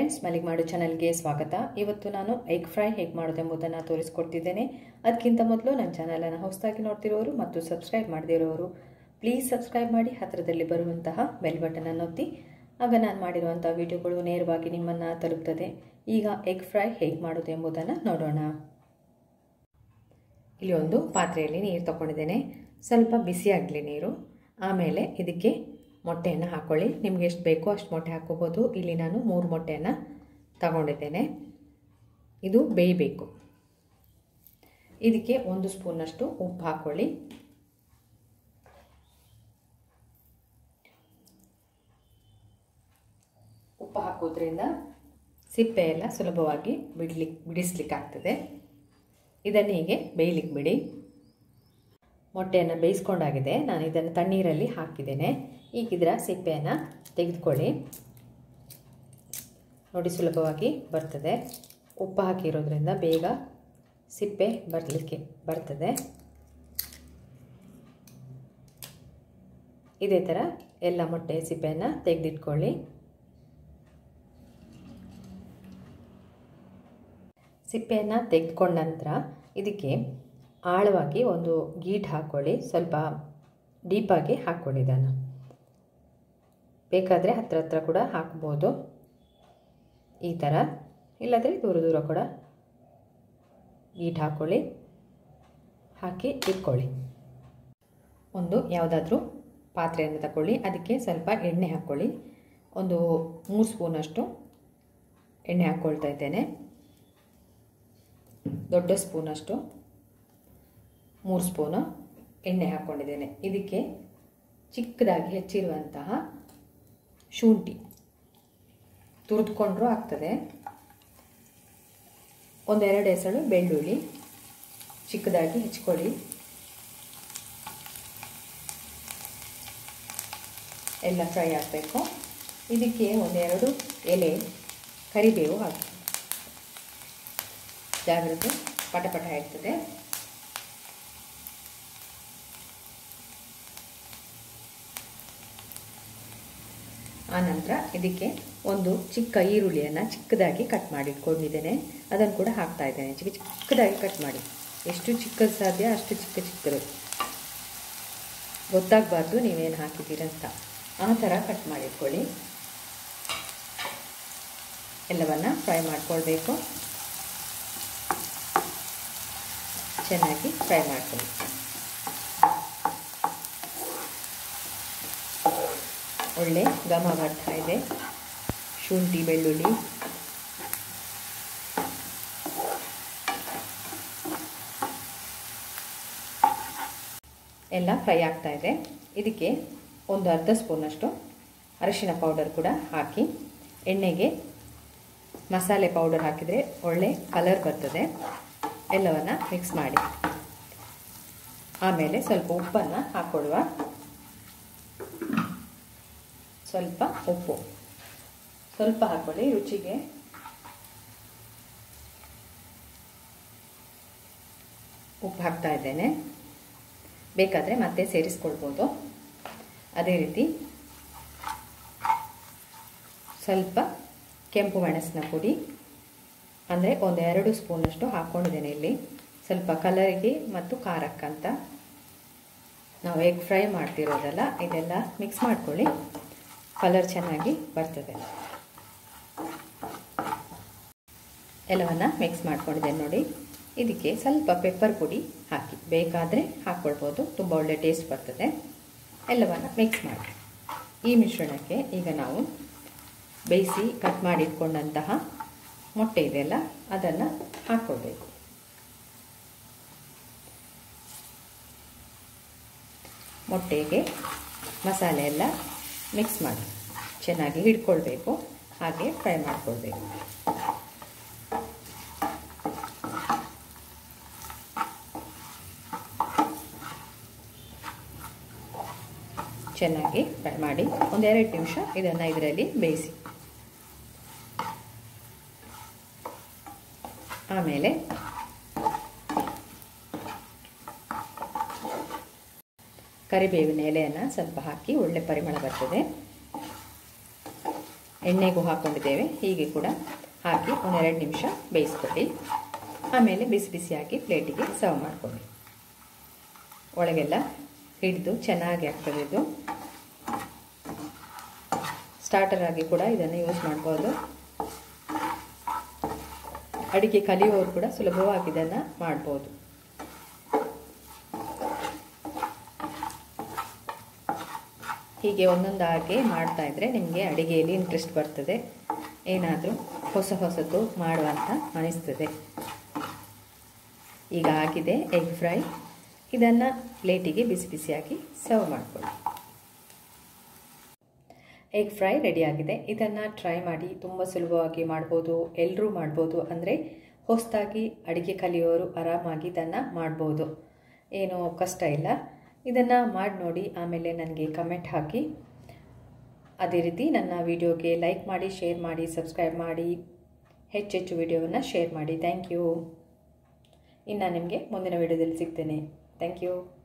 friends ಮಲ್ಲಿಗೆ ಮಾಡು ಚಾನಲ್ಗೆ ಸ್ವಾಗತ ಇವತ್ತು ನಾನು ಎಗ್ ಫ್ರೈ ಹೇಗೆ ಮಾಡೋದೆಂಬುದನ್ನು ತೋರಿಸ್ಕೊಡ್ತಿದ್ದೇನೆ ಅದಕ್ಕಿಂತ ಮೊದಲು ನನ್ನ ಚಾನಲನ್ನು ಹೊಸದಾಗಿ ನೋಡ್ತಿರೋರು ಮತ್ತು ಸಬ್ಸ್ಕ್ರೈಬ್ ಮಾಡದಿರೋರು ಪ್ಲೀಸ್ ಸಬ್ಸ್ಕ್ರೈಬ್ ಮಾಡಿ ಹತ್ತಿರದಲ್ಲಿ ಬರುವಂತಹ ಬೆಲ್ ಬಟನನ್ನು ಒತ್ತಿ ಆಗ ನಾನು ಮಾಡಿರುವಂಥ ವಿಡಿಯೋಗಳು ನೇರವಾಗಿ ನಿಮ್ಮನ್ನು ತಲುಪ್ತದೆ ಈಗ ಎಗ್ ಫ್ರೈ ಹೇಗೆ ಮಾಡೋದು ಎಂಬುದನ್ನು ನೋಡೋಣ ಇಲ್ಲಿ ಒಂದು ಪಾತ್ರೆಯಲ್ಲಿ ನೀರು ತಗೊಂಡಿದ್ದೇನೆ ಸ್ವಲ್ಪ ಬಿಸಿಯಾಗಲಿ ನೀರು ಆಮೇಲೆ ಇದಕ್ಕೆ ಮೊಟ್ಟೆಯನ್ನು ಹಾಕ್ಕೊಳ್ಳಿ ನಿಮ್ಗೆ ಎಷ್ಟು ಬೇಕೋ ಅಷ್ಟು ಮೊಟ್ಟೆ ಹಾಕ್ಕೋಬೋದು ಇಲ್ಲಿ ನಾನು ಮೂರು ಮೊಟ್ಟೆಯನ್ನು ತಗೊಂಡಿದ್ದೇನೆ ಇದು ಬೇಯಬೇಕು ಇದಕ್ಕೆ ಒಂದು ಸ್ಪೂನಷ್ಟು ಉಪ್ಪು ಹಾಕ್ಕೊಳ್ಳಿ ಉಪ್ಪು ಹಾಕೋದ್ರಿಂದ ಸಿಪ್ಪೆ ಎಲ್ಲ ಸುಲಭವಾಗಿ ಬಿಡ್ಲಿಕ್ಕೆ ಬಿಡಿಸ್ಲಿಕ್ಕೆ ಆಗ್ತದೆ ಇದನ್ನು ಹೀಗೆ ಬೇಯಲಿಕ್ಕೆ ಬಿಡಿ ಮೊಟ್ಟೆಯನ್ನು ಬೇಯಿಸ್ಕೊಂಡಾಗಿದೆ ನಾನು ಇದನ್ನು ತಣ್ಣೀರಲ್ಲಿ ಹಾಕಿದ್ದೇನೆ ಈಗ ಇದರ ಸಿಪ್ಪೆಯನ್ನು ತೆಗೆದುಕೊಳ್ಳಿ ನೋಡಿ ಸುಲಭವಾಗಿ ಬರ್ತದೆ ಉಪ್ಪು ಹಾಕಿರೋದ್ರಿಂದ ಬೇಗ ಸಿಪ್ಪೆ ಬರಲಿಕ್ಕೆ ಬರ್ತದೆ ಇದೇ ಥರ ಎಲ್ಲ ಮೊಟ್ಟೆ ಸಿಪ್ಪೆಯನ್ನು ತೆಗೆದಿಟ್ಕೊಳ್ಳಿ ಸಿಪ್ಪೆಯನ್ನು ತೆಗೆದುಕೊಂಡ ನಂತರ ಇದಕ್ಕೆ ಆಳವಾಗಿ ಒಂದು ಗೀಟ್ ಹಾಕ್ಕೊಳ್ಳಿ ಸ್ವಲ್ಪ ಡೀಪಾಗಿ ಹಾಕ್ಕೊಳ್ಳಿ ಇದನ್ನು ಬೇಕಾದರೆ ಹತ್ರ ಹತ್ರ ಕೂಡ ಹಾಕ್ಬೋದು ಈ ಥರ ಇಲ್ಲಾಂದರೆ ದೂರ ದೂರ ಕೂಡ ಗೀಟ್ ಹಾಕ್ಕೊಳ್ಳಿ ಹಾಕಿ ಇಟ್ಕೊಳ್ಳಿ ಒಂದು ಯಾವುದಾದ್ರೂ ಪಾತ್ರೆಯನ್ನು ತಗೊಳ್ಳಿ ಅದಕ್ಕೆ ಸ್ವಲ್ಪ ಎಣ್ಣೆ ಹಾಕ್ಕೊಳ್ಳಿ ಒಂದು ಮೂರು ಸ್ಪೂನಷ್ಟು ಎಣ್ಣೆ ಹಾಕ್ಕೊಳ್ತಾ ಇದ್ದೇನೆ ದೊಡ್ಡ ಸ್ಪೂನಷ್ಟು ಮೂರು ಸ್ಪೂನು ಎಣ್ಣೆ ಹಾಕ್ಕೊಂಡಿದ್ದೇನೆ ಇದಕ್ಕೆ ಚಿಕ್ಕದಾಗಿ ಹೆಚ್ಚಿರುವಂತಹ ಶುಂಠಿ ತುರಿದುಕೊಂಡ್ರೂ ಆಗ್ತದೆ ಒಂದೆರಡು ಎಸಳು ಬೆಳ್ಳುಳ್ಳಿ ಚಿಕ್ಕದಾಗಿ ಹೆಚ್ಕೊಳ್ಳಿ ಎಲ್ಲ ಫ್ರೈ ಆಗಬೇಕು ಇದಕ್ಕೆ ಒಂದೆರಡು ಎಲೆ ಕರಿಬೇವು ಹಾಕಿ ಜಾಗ್ರತೆ ಪಟ ಪಟ ಇರ್ತದೆ ಆನಂತರ ಇದಕ್ಕೆ ಒಂದು ಚಿಕ್ಕ ಈರುಳ್ಳಿಯನ್ನು ಚಿಕ್ಕದಾಗಿ ಕಟ್ ಮಾಡಿ ಇಟ್ಕೊಂಡಿದ್ದೇನೆ ಅದನ್ನು ಕೂಡ ಹಾಕ್ತಾ ಇದ್ದೇನೆ ಚಿಕ್ಕ ಚಿಕ್ಕದಾಗಿ ಕಟ್ ಮಾಡಿ ಎಷ್ಟು ಚಿಕ್ಕದು ಸಾಧ್ಯ ಅಷ್ಟು ಚಿಕ್ಕ ಚಿಕ್ಕದು ಗೊತ್ತಾಗಬಾರ್ದು ನೀವೇನು ಹಾಕಿದ್ದೀರಂತ ಆ ಥರ ಕಟ್ ಮಾಡಿಟ್ಕೊಳ್ಳಿ ಎಲ್ಲವನ್ನು ಫ್ರೈ ಮಾಡ್ಕೊಳ್ಬೇಕು ಚೆನ್ನಾಗಿ ಫ್ರೈ ಮಾಡ್ಕೊಳ್ಳಿ ಒಳ್ಳೆ ಘಮ ಬರ್ತಾ ಇದೆ ಶುಂಠಿ ಬೆಳ್ಳುಳ್ಳಿ ಎಲ್ಲ ಫ್ರೈ ಆಗ್ತಾ ಇದೆ ಇದಕ್ಕೆ ಒಂದು ಅರ್ಧ ಸ್ಪೂನಷ್ಟು ಅರಿಶಿನ ಪೌಡರ್ ಕೂಡ ಹಾಕಿ ಎಣ್ಣೆಗೆ ಮಸಾಲೆ ಪೌಡರ್ ಹಾಕಿದರೆ ಒಳ್ಳೆ ಕಲರ್ ಬರ್ತದೆ ಎಲ್ಲವನ್ನು ಮಿಕ್ಸ್ ಮಾಡಿ ಆಮೇಲೆ ಸ್ವಲ್ಪ ಉಪ್ಪನ್ನು ಹಾಕ್ಕೊಳ್ಳುವ ಸ್ವಲ್ಪ ಉಪ್ಪು ಸ್ವಲ್ಪ ಹಾಕ್ಕೊಳ್ಳಿ ರುಚಿಗೆ ಉಪ್ಪು ಹಾಕ್ತಾ ಇದ್ದೇನೆ ಬೇಕಾದರೆ ಮತ್ತೆ ಸೇರಿಸ್ಕೊಳ್ಬೋದು ಅದೇ ರೀತಿ ಸ್ವಲ್ಪ ಕೆಂಪು ಮೆಣಸಿನ ಪುಡಿ ಅಂದರೆ ಒಂದು ಎರಡು ಸ್ಪೂನಷ್ಟು ಹಾಕ್ಕೊಂಡಿದ್ದೇನೆ ಇಲ್ಲಿ ಸ್ವಲ್ಪ ಕಲರಿಗೆ ಮತ್ತು ಖಾರಕ್ಕಂತ ನಾವು ಎಗ್ ಫ್ರೈ ಮಾಡ್ತಿರೋದಲ್ಲ ಇದೆಲ್ಲ ಮಿಕ್ಸ್ ಮಾಡ್ಕೊಳ್ಳಿ ಕಲರ್ ಚೆನ್ನಾಗಿ ಬರ್ತದೆ ಎಲ್ಲವನ್ನು ಮಿಕ್ಸ್ ಮಾಡ್ಕೊಂಡಿದ್ದೇನೆ ನೋಡಿ ಇದಕ್ಕೆ ಸ್ವಲ್ಪ ಪೆಪ್ಪರ್ ಪುಡಿ ಹಾಕಿ ಬೇಕಾದರೆ ಹಾಕ್ಕೊಳ್ಬೋದು ತುಂಬ ಒಳ್ಳೆ ಟೇಸ್ಟ್ ಬರ್ತದೆ ಎಲ್ಲವನ್ನು ಮಿಕ್ಸ್ ಮಾಡಿ ಈ ಮಿಶ್ರಣಕ್ಕೆ ಈಗ ನಾವು ಬೇಯಿಸಿ ಕಟ್ ಮಾಡಿ ಇಟ್ಕೊಂಡಂತಹ ಮೊಟ್ಟೆ ಇದೆಯಲ್ಲ ಅದನ್ನು ಹಾಕ್ಕೊಳ್ಬೇಕು ಮೊಟ್ಟೆಗೆ ಮಸಾಲೆ ಎಲ್ಲ ಮಿಕ್ಸ್ ಮಾಡಿ ಚೆನ್ನಾಗಿ ಹಿಡ್ಕೊಳ್ಬೇಕು ಹಾಗೆ ಫ್ರೈ ಮಾಡ್ಕೊಳ್ಬೇಕು ಚೆನ್ನಾಗಿ ಫ್ರೈ ಮಾಡಿ ಒಂದೆರಡು ನಿಮಿಷ ಇದನ್ನು ಇದರಲ್ಲಿ ಬೇಯಿಸಿ ಆಮೇಲೆ ಕರಿಬೇವಿನ ಎಲೆಯನ್ನು ಸ್ವಲ್ಪ ಹಾಕಿ ಒಳ್ಳೆ ಪರಿಮಳ ಬರ್ತದೆ ಎಣ್ಣೆಗೂ ಹಾಕ್ಕೊಂಡಿದ್ದೇವೆ ಹೀಗೆ ಕೂಡ ಹಾಕಿ ಒಂದೆರಡು ನಿಮಿಷ ಬೇಯಿಸ್ಕೊಳ್ಳಿ ಆಮೇಲೆ ಬಿಸಿ ಬಿಸಿಯಾಗಿ ಪ್ಲೇಟಿಗೆ ಸರ್ವ್ ಮಾಡಿಕೊಳ್ಳಿ ಒಳಗೆಲ್ಲ ಹಿಡಿದು ಚೆನ್ನಾಗಿ ಆಗ್ತದೆ ಇದು ಸ್ಟಾರ್ಟರ್ ಆಗಿ ಕೂಡ ಇದನ್ನು ಯೂಸ್ ಮಾಡ್ಬೋದು ಅಡಿಗೆ ಕಲಿಯುವವರು ಕೂಡ ಸುಲಭವಾಗಿ ಇದನ್ನು ಮಾಡ್ಬೋದು ಹೀಗೆ ಒಂದೊಂದಾಗಿ ಮಾಡ್ತಾ ಇದ್ದರೆ ನಿಮಗೆ ಅಡಿಗೆಯಲ್ಲಿ ಇಂಟ್ರೆಸ್ಟ್ ಬರ್ತದೆ ಏನಾದರೂ ಹೊಸ ಹೊಸತು ಮಾಡುವಂತ ಅನಿಸ್ತದೆ ಈಗ ಆಗಿದೆ ಎಗ್ ಫ್ರೈ ಇದನ್ನು ಪ್ಲೇಟಿಗೆ ಬಿಸಿ ಬಿಸಿಯಾಗಿ ಸರ್ವ್ ಮಾಡಿಕೊಳ್ಳಿ ಎಗ್ ಫ್ರೈ ರೆಡಿಯಾಗಿದೆ ಇದನ್ನು ಟ್ರೈ ಮಾಡಿ ತುಂಬ ಸುಲಭವಾಗಿ ಮಾಡ್ಬೋದು ಎಲ್ಲರೂ ಮಾಡ್ಬೋದು ಅಂದರೆ ಹೊಸದಾಗಿ ಅಡುಗೆ ಕಲಿಯೋರು ಆರಾಮಾಗಿ ಇದನ್ನು ಮಾಡ್ಬೋದು ಏನೂ ಕಷ್ಟ ಇಲ್ಲ ಇದನ್ನು ಮಾಡಿ ನೋಡಿ ಆಮೇಲೆ ನನಗೆ ಕಮೆಂಟ್ ಹಾಕಿ ಅದೇ ರೀತಿ ನನ್ನ ವಿಡಿಯೋಗೆ ಲೈಕ್ ಮಾಡಿ ಶೇರ್ ಮಾಡಿ ಸಬ್ಸ್ಕ್ರೈಬ್ ಮಾಡಿ ಹೆಚ್ಚೆಚ್ಚು ವಿಡಿಯೋವನ್ನು ಶೇರ್ ಮಾಡಿ ಥ್ಯಾಂಕ್ ಯು ಇನ್ನು ನಿಮಗೆ ಮುಂದಿನ ವಿಡಿಯೋದಲ್ಲಿ ಸಿಗ್ತೇನೆ ಥ್ಯಾಂಕ್ ಯು